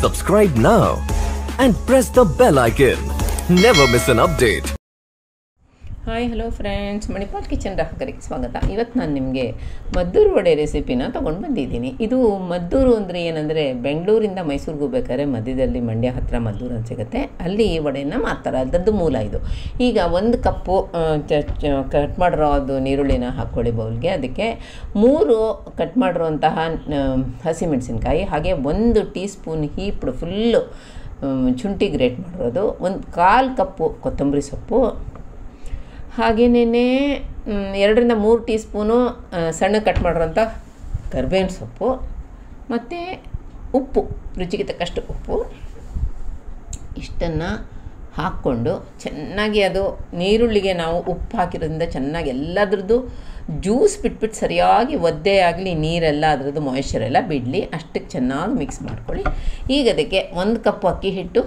Subscribe now and press the bell icon. Never miss an update. Hi hello friends Manipal kitchen ಗ್ರಾಹಕರಿಗೆ ಸ್ವಾಗತ ಇವತ್ತು ನಾನು ನಿಮಗೆ ಮದ್ದೂರು ವಡೆ ರೆಸಿಪಿನ ತೊಗೊಂಡು ಬಂದಿದ್ದೀನಿ ಇದು ಮದ್ದೂರು ಅಂದರೆ ಏನಂದರೆ ಬೆಂಗಳೂರಿಂದ ಮೈಸೂರಿಗೆ ಹೋಗ್ಬೇಕಾದ್ರೆ ಮಧ್ಯದಲ್ಲಿ ಮಂಡ್ಯ ಹತ್ತಿರ ಮದ್ದೂರು ಅಂತ ಸಿಗುತ್ತೆ ಅಲ್ಲಿ ಈ ವಡೆನ ಮಾಡ್ತಾರೆ ಅದರದ್ದು ಮೂಲ ಇದು ಈಗ ಒಂದು ಕಪ್ಪು ಆ, ಚ- ಚ- ಕಟ್ ಮಾಡಿರೋ ಅದು ನೀರುಳ್ಳಿನ ಹಾಕ್ಕೊಳ್ಳಿ ಬೌಲ್ಗೆ ಅದಕ್ಕೆ ಮೂರು ಕಟ್ ಮಾಡಿರುವಂತಹ ಹಸಿಮೆಣಸಿನ್ಕಾಯಿ ಹಾಗೆ ಒಂದು ಟೀ ಸ್ಪೂನ್ ಹೀಪ್ಡು ಫುಲ್ಲು ಶುಂಠಿ ಗ್ರೇಟ್ ಮಾಡಿರೋದು ಒಂದು ಕಾಲು ಕಪ್ಪು ಕೊತ್ತಂಬರಿ ಸೊಪ್ಪು ಹಾಗೆಯೇ ಎರಡರಿಂದ ಮೂರು ಟೀ ಸ್ಪೂನು ಆ, ಸಣ್ಣ ಕಟ್ ಮಾಡಿರೋಂಥ ಕರ್ಬೇವಿನ ಸೊಪ್ಪು ಮತ್ತು ಉಪ್ಪು ರುಚಿಗೆ ತಕ್ಕಷ್ಟು ಉಪ್ಪು ಇಷ್ಟನ್ನು ಹಾಕ್ಕೊಂಡು ಚೆನ್ನಾಗಿ ಅದು ನೀರುಳ್ಳಿಗೆ ನಾವು ಉಪ್ಪು ಹಾಕಿರೋದ್ರಿಂದ ಚೆನ್ನಾಗಿ ಎಲ್ಲದ್ರದ್ದು ಜ್ಯೂಸ್ ಬಿಟ್ಬಿಟ್ಟು ಸರಿಯಾಗಿ ಒದ್ದೆ ಆಗಲಿ ನೀರೆಲ್ಲ ಅದರದ್ದು ಮಾಯಿಶ್ಚರ್ ಎಲ್ಲ ಬಿಡಲಿ ಅಷ್ಟಕ್ಕೆ ಚೆನ್ನಾಗಿ ಮಿಕ್ಸ್ ಮಾಡ್ಕೊಳ್ಳಿ ಈಗ ಅದಕ್ಕೆ ಒಂದು ಕಪ್ ಅಕ್ಕಿ ಹಿಟ್ಟು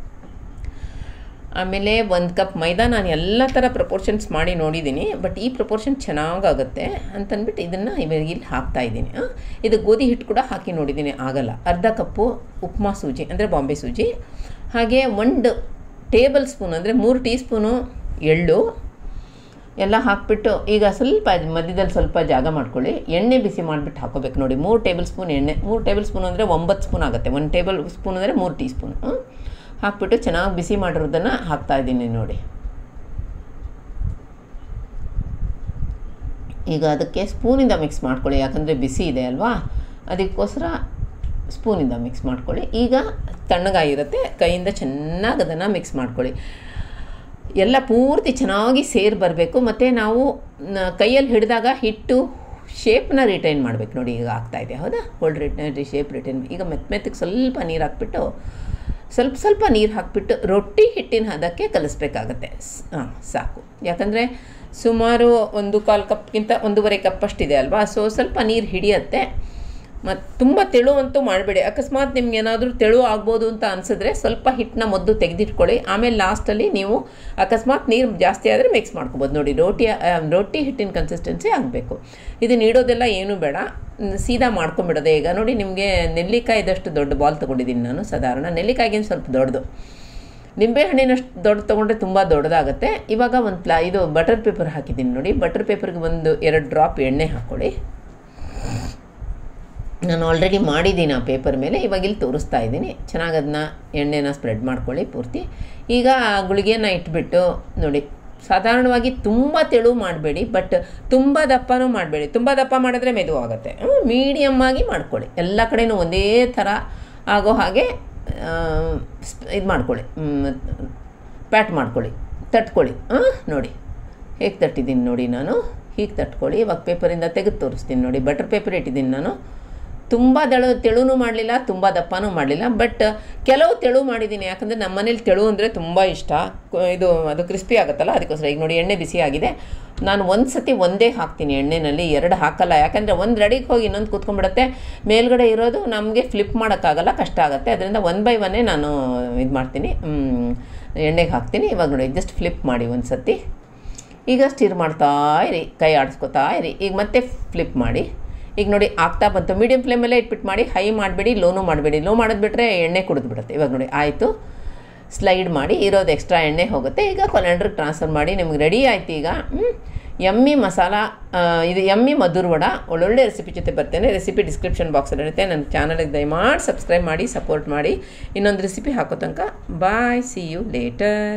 ಆಮೇಲೆ ಒಂದು ಕಪ್ ಮೈದಾ ನಾನು ಎಲ್ಲ ಥರ ಪ್ರಪೋರ್ಷನ್ಸ್ ಮಾಡಿ ನೋಡಿದ್ದೀನಿ ಬಟ್ ಈ ಪ್ರಪೋರ್ಷನ್ ಚೆನ್ನಾಗಾಗುತ್ತೆ ಅಂತಂದ್ಬಿಟ್ಟು ಇದನ್ನು ಇವಾಗ ಇಲ್ಲಿ ಹಾಕ್ತಾ ಇದ್ದೀನಿ ಆ. ಇದು ಗೋಧಿ ಹಿಟ್ಟು ಕೂಡ ಹಾಕಿ ನೋಡಿದ್ದೀನಿ ಆಗಲ್ಲ ಅರ್ಧ ಕಪ್ಪು ಉಪ್ಮಾ ಸೂಜಿ ಅಂದರೆ ಬಾಂಬೆ ಸೂಜಿ ಹಾಗೆ ಒಂದು ಟೇಬಲ್ ಸ್ಪೂನ್ ಅಂದರೆ ಮೂರು ಟೀ ಸ್ಪೂನು ಎಳ್ಳು ಎಲ್ಲ ಹಾಕ್ಬಿಟ್ಟು ಈಗ ಸ್ವಲ್ಪ ಮಧ್ಯದಲ್ಲಿ ಸ್ವಲ್ಪ ಜಾಗ ಮಾಡ್ಕೊಳ್ಳಿ ಎಣ್ಣೆ ಬಿಸಿ ಮಾಡಿಬಿಟ್ಟು ಹಾಕೋಬೇಕು ನೋಡಿ ಮೂರು ಟೇಬಲ್ ಸ್ಪೂನ್ ಎಣ್ಣೆ ಮೂರು ಟೇಬಲ್ ಸ್ಪೂನ್ ಅಂದರೆ ಒಂಬತ್ತು ಸ್ಪೂನ್ ಆಗುತ್ತೆ ಒಂದು ಟೇಬಲ್ ಸ್ಪೂನ್ ಅಂದರೆ ಮೂರು ಟೀ ಸ್ಪೂನ್ ಹಾಕ್ಬಿಟ್ಟು ಚೆನ್ನಾಗಿ ಬಿಸಿ ಮಾಡಿರೋದನ್ನು ಹಾಕ್ತಾ ಇದ್ದೀನಿ ನೋಡಿ ಈಗ ಅದಕ್ಕೆ ಸ್ಪೂನಿಂದ ಮಿಕ್ಸ್ ಮಾಡ್ಕೊಳ್ಳಿ ಯಾಕಂದರೆ ಬಿಸಿ ಇದೆ ಅಲ್ವಾ ಅದಕ್ಕೋಸ್ಕರ ಸ್ಪೂನಿಂದ ಮಿಕ್ಸ್ ಮಾಡ್ಕೊಳ್ಳಿ ಈಗ ತಣ್ಣಗಾಗಿರುತ್ತೆ ಕೈಯಿಂದ ಚೆನ್ನಾಗಿ ಅದನ್ನು ಮಿಕ್ಸ್ ಮಾಡ್ಕೊಳ್ಳಿ ಎಲ್ಲ ಪೂರ್ತಿ ಚೆನ್ನಾಗಿ ಸೇರಿ ಬರಬೇಕು ಮತ್ತು ನಾವು ನ- ಕೈಯಲ್ಲಿ ಹಿಡಿದಾಗ ಹಿಟ್ಟು ಶೇಪ್ನ ರಿಟೈನ್ ಮಾಡಬೇಕು ನೋಡಿ ಈಗ ಆಗ್ತಾಯಿದೆ ಹೌದಾ ಹೋಲ್ಡ್ ರಿಟೈನ್ ಶೇಪ್ ರಿಟೈನ್ ಈಗ ಮೆತ್ತ ಮೆತ್ತಗೆ ಸ್ವಲ್ಪ ನೀರು ಹಾಕ್ಬಿಟ್ಟು ಸ್ವಲ್ಪ ಸ್ವಲ್ಪ ನೀರು ಹಾಕ್ಬಿಟ್ಟು ರೊಟ್ಟಿ ಹಿಟ್ಟಿನ ಹದಕ್ಕೆ ಕಲಿಸ್ಬೇಕಾಗತ್ತೆ ಸ್- ಹಾಂ ಸಾಕು ಯಾಕಂದರೆ ಸುಮಾರು ಒಂದು ಕಾಲು ಕಪ್ಗಿಂತ ಒಂದೂವರೆ ಕಪ್ ಅಷ್ಟಿದೆ ಅಲ್ವಾ ಸೊ ಸ್ವಲ್ಪ ನೀರು ಹಿಡಿಯತ್ತೆ ಮತ್ತು ತುಂಬ ತೆಳು ಅಂತೂ ಮಾಡಬೇಡಿ ಅಕಸ್ಮಾತ್ ನಿಮ್ಗೆ ಏನಾದರೂ ತೆಳು ಆಗ್ಬೋದು ಅಂತ ಅನಿಸಿದ್ರೆ ಸ್ವಲ್ಪ ಹಿಟ್ಟನ್ನ ಮೊದಲು ತೆಗೆದಿಟ್ಕೊಳ್ಳಿ ಆಮೇಲೆ ಲಾಸ್ಟಲ್ಲಿ ನೀವು ಅಕಸ್ಮಾತ್ ನೀರು ಜಾಸ್ತಿ ಆದರೆ ಮಿಕ್ಸ್ ಮಾಡ್ಕೊಬೋದು ನೋಡಿ ರೋಟಿ ಆ, ರೊಟ್ಟಿ ಹಿಟ್ಟಿನ ಕನ್ಸಿಸ್ಟೆನ್ಸಿ ಆಗಬೇಕು ಇದು ನೀಡೋದೆಲ್ಲ ಏನೂ ಬೇಡ ನ್- ಸೀದಾ ಮಾಡ್ಕೊಂಬಿಡೋದೆ ಈಗ ನೋಡಿ ನಿಮಗೆ ನೆಲ್ಲಿಕಾಯಿದಷ್ಟು ದೊಡ್ಡ ಬಾಲ್ ತೊಗೊಂಡಿದ್ದೀನಿ ನಾನು ಸಾಧಾರಣ ನೆಲ್ಲಿಕಾಯಿಗಿಂತ ಸ್ವಲ್ಪ ದೊಡ್ಡದು ನಿಂಬೆಹಣ್ಣಿನಷ್ಟು ದೊಡ್ಡ ತೊಗೊಂಡ್ರೆ ತುಂಬ ದೊಡ್ಡದಾಗುತ್ತೆ ಇವಾಗ ಒಂದು ಪ್ಲಾ ಇದು ಬಟರ್ ಪೇಪರ್ ಹಾಕಿದ್ದೀನಿ ನೋಡಿ ಬಟರ್ ಪೇಪರ್ಗೆ ಒಂದು ಎರಡು ಡ್ರಾಪ್ ಎಣ್ಣೆ ಹಾಕ್ಕೊಳ್ಳಿ ನಾನು ಆಲ್ರೆಡಿ ಮಾಡಿದ್ದೀನಿ ಆ ಪೇಪರ್ ಮೇಲೆ ಇವಾಗ ಇಲ್ಲಿ ತೋರಿಸ್ತಾ ಇದ್ದೀನಿ ಚೆನ್ನಾಗಿ ಅದನ್ನ ಎಣ್ಣೆನ ಸ್ಪ್ರೆಡ್ ಮಾಡ್ಕೊಳ್ಳಿ ಪೂರ್ತಿ ಈಗ ಆ ಗುಳಿಗೆನ ಇಟ್ಬಿಟ್ಟು ನೋಡಿ ಸಾಧಾರಣವಾಗಿ ತುಂಬ ತೆಳು ಮಾಡಬೇಡಿ ಬಟ್ ತುಂಬ ದಪ್ಪನೂ ಮಾಡಬೇಡಿ ತುಂಬ ದಪ್ಪ ಮಾಡಿದ್ರೆ ಮೆದು ಆಗುತ್ತೆ ಮೀಡಿಯಮ್ ಆಗಿ ಮಾಡ್ಕೊಳ್ಳಿ ಎಲ್ಲ ಕಡೆನೂ ಒಂದೇ ಥರ ಆಗೋ ಹಾಗೆ ಇದು ಮಾಡ್ಕೊಳ್ಳಿ ಪ್ಯಾಟ್ ಮಾಡ್ಕೊಳ್ಳಿ ತಟ್ಕೊಳ್ಳಿ ಹಾಂ ನೋಡಿ ಹೇಗೆ ತಟ್ಟಿದ್ದೀನಿ ನೋಡಿ ನಾನು ಹೀಗೆ ತಟ್ಕೊಳ್ಳಿ ಇವಾಗ ಪೇಪರಿಂದ ತೆಗೆದು ತೋರಿಸ್ತೀನಿ ನೋಡಿ ಬಟರ್ ಪೇಪರ್ ಇಟ್ಟಿದ್ದೀನಿ ನಾನು ತುಂಬ ದಳು ತೆಳುನೂ ಮಾಡಲಿಲ್ಲ ತುಂಬ ದಪ್ಪನೂ ಮಾಡಲಿಲ್ಲ ಬಟ್ ಕೆಲವು ತೆಳು ಮಾಡಿದ್ದೀನಿ ಯಾಕಂದರೆ ನಮ್ಮ ಮನೇಲಿ ತೆಳು ಅಂದರೆ ತುಂಬ ಇಷ್ಟ ಕು- ಇದು ಅದು ಕ್ರಿಸ್ಪಿ ಆಗುತ್ತಲ್ಲ ಅದಕ್ಕೋಸ್ಕರ ಈಗ ನೋಡಿ ಎಣ್ಣೆ ಬಿಸಿ ಆಗಿದೆ ನಾನು ಒಂದು ಸತಿ ಒಂದೇ ಹಾಕ್ತೀನಿ ಎಣ್ಣೆನಲ್ಲಿ ಎರಡು ಹಾಕಲ್ಲ ಯಾಕಂದರೆ ಒಂದು ರೆಡಿಗೆ ಹೋಗಿ ಇನ್ನೊಂದು ಕೂತ್ಕೊಂಡ್ಬಿಡುತ್ತೆ ಮೇಲ್ಗಡೆ ಇರೋದು ನಮಗೆ ಫ್ಲಿಪ್ ಮಾಡೋಕ್ಕಾಗಲ್ಲ ಕಷ್ಟ ಆಗುತ್ತೆ ಅದರಿಂದ ಒನ್ ಬೈ ಒನ್ನೇ ನಾನು ಇದು ಮಾಡ್ತೀನಿ ಮ್, ಎಣ್ಣೆಗೆ ಹಾಕ್ತೀನಿ ಇವಾಗ ನೋಡಿ ಜಸ್ಟ್ ಫ್ಲಿಪ್ ಮಾಡಿ ಒಂದು ಸತಿ ಈಗ ಸ್ಟಿರ್ ಮಾಡ್ತಾ ಇರಿ ಕೈ ಆಡಿಸ್ಕೊತಾ ಇರಿ ಈಗ ಮತ್ತೆ ಫ್ಲಿಪ್ ಮಾಡಿ ಈಗ ನೋಡಿ ಆಗ್ತಾ ಬಂತು ಮೀಡಿಯಮ್ ಫ್ಲೇಮಲ್ಲೇ ಇಟ್ಬಿಟ್ಟು ಮಾಡಿ ಹೈ ಮಾಡಬೇಡಿ ಲೋನು ಮಾಡಬೇಡಿ ಲೋ ಮಾಡೋದು ಬಿಟ್ಟರೆ ಎಣ್ಣೆ ಕುಡಿದು ಬಿಡುತ್ತೆ ಇವಾಗ ನೋಡಿ ಆಯಿತು ಸ್ಲೈಡ್ ಮಾಡಿ ಇರೋದು ಎಕ್ಸ್ಟ್ರಾ ಎಣ್ಣೆ ಹೋಗುತ್ತೆ ಈಗ ಕೊಲೆಂಡ್ರಿಗೆ ಟ್ರಾನ್ಸ್ಫರ್ ಮಾಡಿ ನಿಮ್ಗೆ ರೆಡಿ ಆಯ್ತು ಈಗ ಹ್ಮ್. ಯಮ್ಮಿ ಮಸಾಲ ಆ, ಇದು ಯಮ್ಮಿ ಮಧುರ್ ವಡ ಒಳ್ಳೊಳ್ಳೆ ರೆಸಿಪಿ ಜೊತೆ ಬರ್ತೇನೆ ರೆಸಿಪಿ ಡಿಸ್ಕ್ರಿಪ್ಷನ್ ಬಾಕ್ಸಲ್ಲಿ ಇರುತ್ತೆ ನನ್ನ ಚಾನಲ್ಗೆ ದಯಮಾಡಿ ಸಬ್ಸ್ಕ್ರೈಬ್ ಮಾಡಿ ಸಪೋರ್ಟ್ ಮಾಡಿ ಇನ್ನೊಂದು ರೆಸಿಪಿ ಹಾಕೋ ತನಕ ಬಾಯ್ ಸಿ ಯು ಲೇಟರ್